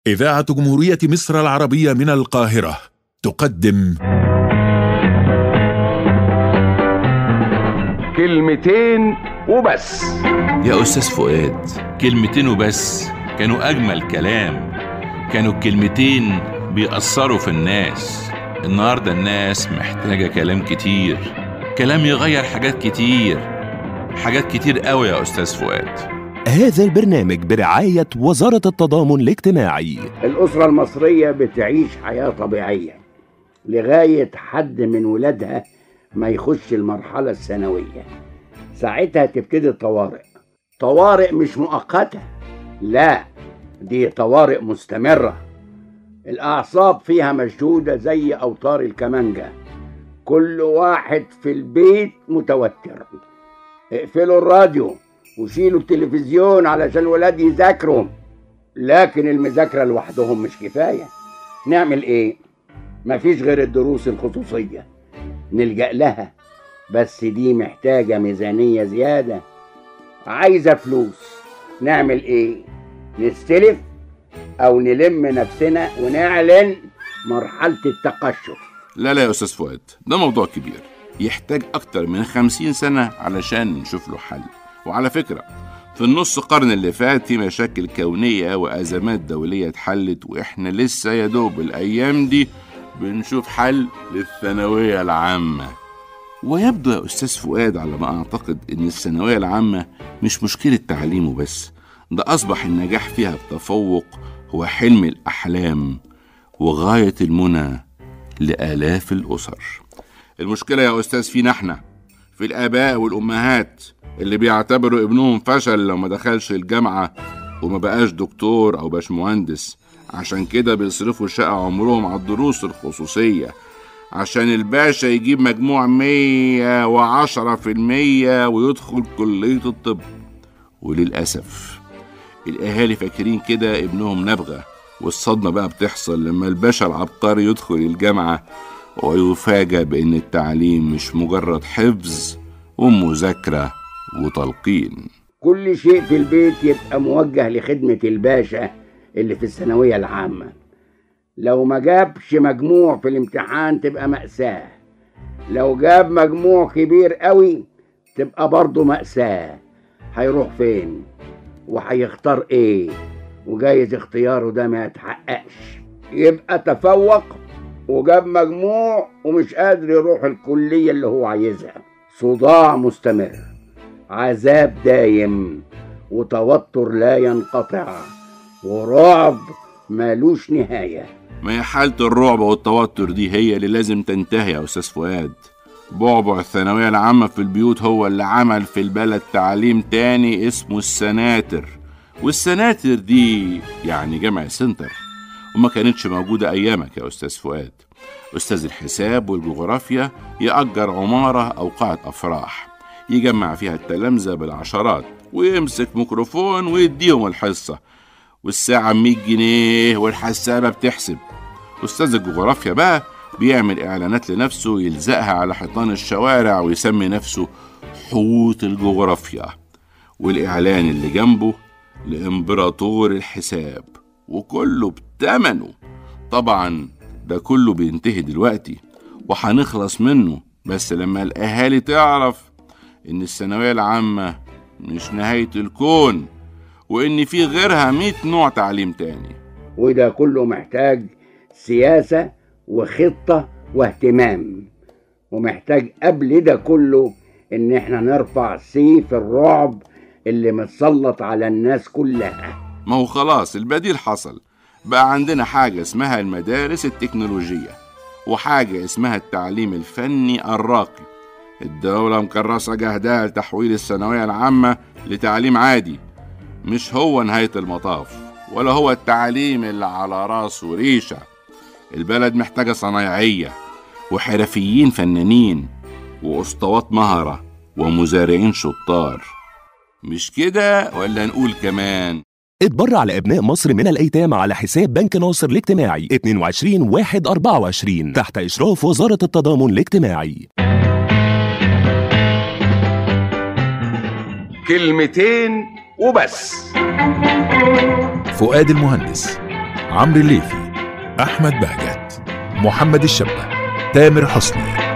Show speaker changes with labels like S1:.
S1: إذاعة جمهورية مصر العربية من القاهرة تقدم
S2: كلمتين وبس
S3: يا أستاذ فؤاد كلمتين وبس كانوا أجمل كلام كانوا الكلمتين بيأثروا في الناس النهاردة الناس محتاجة كلام كتير كلام يغير حاجات كتير حاجات كتير قوي يا أستاذ فؤاد
S4: هذا البرنامج برعاية وزارة التضامن الاجتماعي
S5: الأسرة المصرية بتعيش حياة طبيعية لغاية حد من ولادها ما يخش المرحلة الثانوية ساعتها تبتدي الطوارئ طوارئ مش مؤقتة لا دي طوارئ مستمرة الأعصاب فيها مشدودة زي أوتار الكمانجة كل واحد في البيت متوتر اقفلوا الراديو وشيلوا التلفزيون علشان ولاد يذاكروا لكن المذاكرة لوحدهم مش كفاية نعمل ايه مفيش غير الدروس الخصوصية نلجأ لها بس دي محتاجة ميزانية زيادة عايزة فلوس نعمل ايه نستلف او نلم نفسنا ونعلن مرحلة التقشف
S3: لا لا يا أستاذ فؤاد ده موضوع كبير يحتاج أكتر من خمسين سنة علشان نشوف له حل وعلى فكرة في النص قرن اللي فات في مشاكل كونية وأزمات دولية اتحلت وإحنا لسه يا دوب الأيام دي بنشوف حل للثانوية العامة ويبدو يا أستاذ فؤاد على ما أعتقد إن الثانوية العامة مش مشكلة تعليم وبس ده أصبح النجاح فيها بتفوق هو حلم الأحلام وغاية المنى لآلاف الأسر المشكلة يا أستاذ فينا احنا في الآباء والأمهات اللي بيعتبروا ابنهم فشل لو ما دخلش الجامعة وما بقاش دكتور أو باشمهندس عشان كده بيصرفوا شقة عمرهم على الدروس الخصوصية عشان الباشا يجيب مجموع مية وعشرة في المية ويدخل كلية الطب وللأسف الأهالي فاكرين كده ابنهم نبغة والصدمة بقى بتحصل لما الباشا العبقري يدخل الجامعة ويفاجأ بأن التعليم مش مجرد حفظ ومذاكرة وتلقين
S5: كل شيء في البيت يبقى موجه لخدمة الباشا اللي في الثانوية العامة لو ما جابش مجموع في الامتحان تبقى مأساة لو جاب مجموع كبير قوي تبقى برضه مأساة هيروح فين وهيختار ايه وجايز اختياره ده ما يتحققش يبقى تفوق وجاب مجموع ومش قادر يروح الكلية اللي هو عايزها صداع مستمر عذاب دايم وتوتر لا ينقطع ورعب مالوش نهاية
S3: ما هي حالة الرعب والتوتر دي هي اللي لازم تنتهي يا أستاذ فؤاد بعبع الثانوية العامة في البيوت هو اللي عمل في البلد تعليم تاني اسمه السناتر والسناتر دي يعني جمع سنتر وما كانتش موجودة أيامك يا أستاذ فؤاد أستاذ الحساب والجغرافيا يأجر عمارة أو قاعة أفراح يجمع فيها التلامذة بالعشرات ويمسك ميكروفون ويديهم الحصة والساعة 100 جنيه والحسابة بتحسب أستاذ الجغرافيا بقى بيعمل إعلانات لنفسه يلزقها على حيطان الشوارع ويسمي نفسه حوت الجغرافيا والإعلان اللي جنبه لإمبراطور الحساب وكله بتمنه طبعا ده كله بينتهي دلوقتي وهنخلص منه بس لما الأهالي تعرف إن الثانوية العامة مش نهاية الكون وإن في غيرها مئة نوع تعليم تاني
S5: وده كله محتاج سياسة وخطة واهتمام ومحتاج قبل ده كله ان احنا نرفع سيف الرعب اللي متسلط على الناس كلها
S3: ما هو خلاص البديل حصل بقى عندنا حاجة اسمها المدارس التكنولوجية وحاجة اسمها التعليم الفني الراقي الدولة مكرسة جهدها لتحويل الثانوية العامة لتعليم عادي مش هو نهاية المطاف ولا هو التعليم اللي على راسه ريشة البلد محتاجة صنايعية وحرفيين فنانين وأسطوات مهرة ومزارعين شطار مش كده ولا نقول كمان
S4: اتبرع لأبناء مصر من الأيتام على حساب بنك ناصر الاجتماعي 22 1 24 تحت إشراف وزارة التضامن الاجتماعي
S2: كلمتين وبس
S1: فؤاد المهندس عمرو الليثي أحمد بهجت محمد الشبة تامر حسني